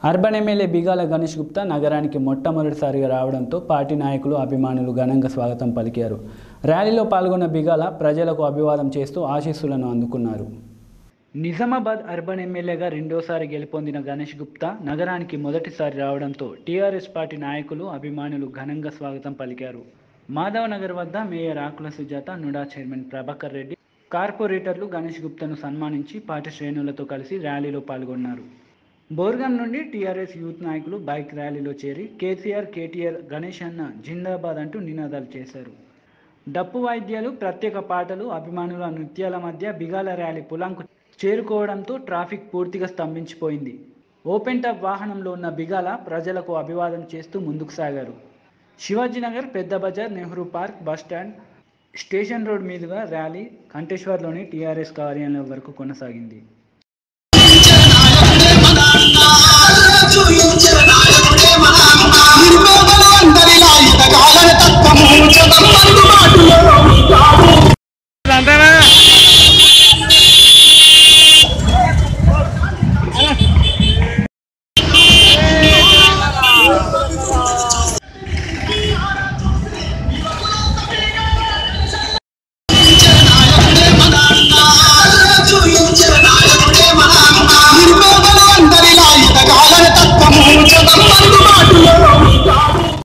urban MLA Bigala Ganesh Gupta నగరానికి మొట్టమొదటిసారిగా రావడంతో పార్టీ నాయకులు అభిమానులు ఘనంగా స్వాగతం పలికారు ర్యాలీలో పాల్గొన్న బిగాల ప్రజలకు అభివాదం చేస్తూ ఆశీస్సులను అందుకున్నారు నిజామాబాద్ అర్బన్ ఎమ్మెల్యేగా రెండోసారి గెలుపొందిన గణేష్ గుప్తా నగరానికి మొదటిసారి రావడంతో టీఆర్ఎస్ పార్టీ నాయకులు అభిమానులు ఘనంగా స్వాగతం పలికారు మాధవ్ నగర్ వద్ద మేయర్ ఆకుల సుజాత నుడా చైర్మన్ ప్రభాకర్ రెడ్డి కార్పొరేటర్లు గణేష్ గుప్తాను సన్మానించి పార్టీ శ్రేణులతో కలిసి ర్యాలీలో పాల్గొన్నారు బోర్గం నుండి టీఆర్ఎస్ యూత్ నాయకులు బైక్ ర్యాలీలో చేరి కేసీఆర్ కేటీఆర్ గణేష్ అన్న జిందాబాద్ అంటూ నినాదాలు చేశారు డప్పు వాయిద్యాలు ప్రత్యేక పాటలు అభిమానుల నృత్యాల మధ్య బిగాల ర్యాలీ పులాంకు చేరుకోవడంతో ట్రాఫిక్ పూర్తిగా స్తంభించిపోయింది ఓపెన్ టాప్ వాహనంలో ఉన్న బిగాల ప్రజలకు అభివాదం చేస్తూ ముందుకు సాగారు Shivajinagar Pedda Bazar Nehru park bus stand station road మీదుగా ర్యాలీ కంటేశ్వర్లోని టీఆర్ఎస్ కార్యాలయం వరకు కొనసాగింది